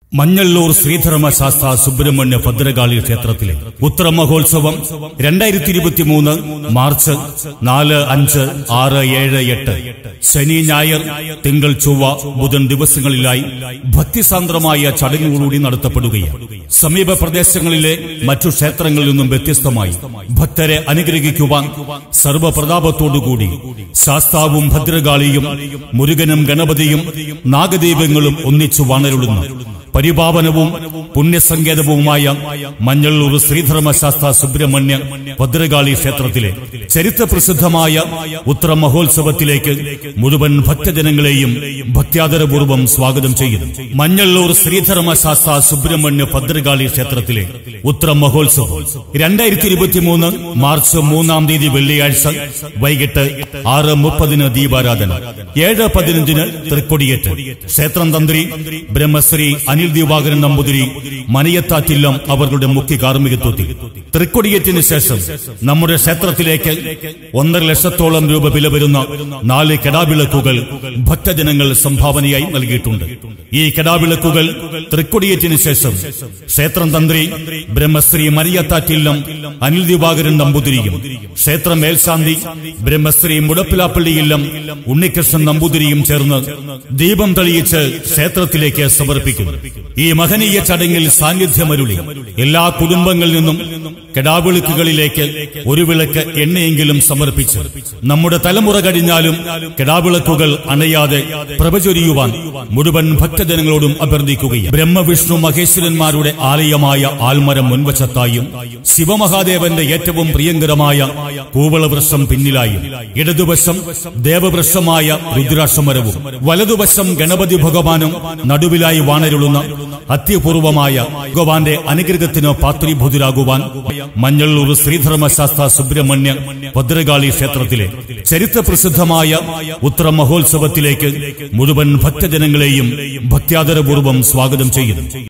മഞ്ഞള്ളൂർ ശ്രീധർമ്മ ശാസ്ത്ര സുബ്രഹ്മണ്യ ഭദ്രകാളി ക്ഷേത്രത്തിലെ ഉത്തര മഹോത്സവം രണ്ടായിരത്തി ഇരുപത്തിമൂന്ന് മാർച്ച് നാല് അഞ്ച് ആറ് ഏഴ് എട്ട് ശനി ഞായർ തിങ്കൾ ചൊവ്വ ബുധൻ ദിവസങ്ങളിലായി ഭക്തിസാന്ദ്രമായ ചടങ്ങുകളൂടി നടത്തപ്പെടുകയാണ് സമീപ പ്രദേശങ്ങളിലെ മറ്റു ക്ഷേത്രങ്ങളിൽ നിന്നും വ്യത്യസ്തമായി ഭക്തരെ അനുഗ്രഹിക്കുവാൻ സർവപ്രതാപത്തോടുകൂടി ശാസ്താവും ഭദ്രകാളിയും മുരുകനും ഗണപതിയും നാഗദൈവങ്ങളും ഒന്നിച്ചു വാണരുളുന്നു പരിപാവനവും പുണ്യസങ്കേതവുമായ മഞ്ഞള്ളൂർ ശ്രീധർമ്മശാസ്ത്ര സുബ്രഹ്മണ്യ ഭദ്രകാളി ക്ഷേത്രത്തിലെ ചരിത്രപ്രസിദ്ധമായ ഉത്തര മഹോത്സവത്തിലേക്ക് മുഴുവൻ ഭക്തജനങ്ങളെയും ഭക്ത്യാദരപൂർവ്വം സ്വാഗതം ചെയ്യുന്നു മഞ്ഞള്ളൂർ ശ്രീധർമ്മശാസ്ത്ര സുബ്രഹ്മണ്യ ഭദ്രകാളി ക്ഷേത്രത്തിലെ ഉത്തര മഹോത്സവം രണ്ടായിരത്തി ഇരുപത്തിമൂന്ന് മാർച്ച് മൂന്നാം തീയതി വെള്ളിയാഴ്ച വൈകിട്ട് ആറ് മുപ്പതിന് ദീപാരാധന ഏഴ് പതിനഞ്ചിന് തൃക്കൊടിയേറ്റ് ക്ഷേത്രം തന്ത്രി ബ്രഹ്മശ്രീ അനിൽ ദിവാകരൻ നമ്പൂതിരി മനയത്താറ്റില്ലം അവരുടെ മുഖ്യ കാർമ്മികത്വത്തിൽ തൃക്കൊടിയേറ്റിന് ശേഷം നമ്മുടെ ക്ഷേത്രത്തിലേക്ക് ഒന്നര ലക്ഷത്തോളം രൂപ വില വരുന്ന നാല് കെടാവിളക്കുകൾ ഭക്തജനങ്ങൾ സംഭാവനയായി നൽകിയിട്ടുണ്ട് ഈ കെടാവിളക്കുകൾ തൃക്കൊടിയേറ്റിന് ശേഷം ക്ഷേത്രം തന്ത്രി ബ്രഹ്മശ്രീ മരിയത്താറ്റില്ലം അനിൽ ദിവാകരൻ നമ്പൂതിരിയും ക്ഷേത്ര മേൽശാന്തി ബ്രഹ്മശ്രീ മുടപ്പിലാപ്പള്ളിയില്ലം ഉണ്ണികൃഷ്ണൻ നമ്പൂതിരിയും ചേർന്ന് ദീപം തെളിയിച്ച് ക്ഷേത്രത്തിലേക്ക് സമർപ്പിക്കുന്നു ഈ മഹനീയ ചടങ്ങിൽ സാന്നിധ്യമരുളി എല്ലാ കുടുംബങ്ങളിൽ നിന്നും കെടാവിളക്കുകളിലേക്ക് ഒരു വിളക്ക് എണ്ണയെങ്കിലും സമർപ്പിച്ച് നമ്മുടെ തലമുറ കഴിഞ്ഞാലും കെടാവിളക്കുകൾ അണയാതെ പ്രഭചൊരിയുവാൻ മുഴുവൻ ഭക്തജനങ്ങളോടും അഭ്യർത്ഥിക്കുകയും ബ്രഹ്മവിഷ്ണു മഹേശ്വരന്മാരുടെ ആലയമായ ആൽമരം മുൻവശത്തായും ശിവമഹാദേവന്റെ ഏറ്റവും പ്രിയങ്കരമായ കൂവളവൃക്ഷം പിന്നിലായും ഇടതുവശം ദേവവൃക്ഷമായ രുദ്രാക്ഷമരവും വലതുവശം ഗണപതി ഭഗവാനും നടുവിലായി വാണരുളുന്ന അത്യപൂർവമായ ഭഗവാന്റെ അനുഗ്രഹത്തിന് പാത്രീഭൂതരാകുവാൻ മഞ്ഞള്ളൂർ ശ്രീധർമ്മശാസ്ത്ര സുബ്രഹ്മണ്യ ഭദ്രകാളി ക്ഷേത്രത്തിലെ ചരിത്രപ്രസിദ്ധമായ ഉത്തര മഹോത്സവത്തിലേക്ക് മുഴുവൻ ഭക്തജനങ്ങളെയും ഭക്ത്യാദരപൂർവ്വം സ്വാഗതം ചെയ്യുന്നു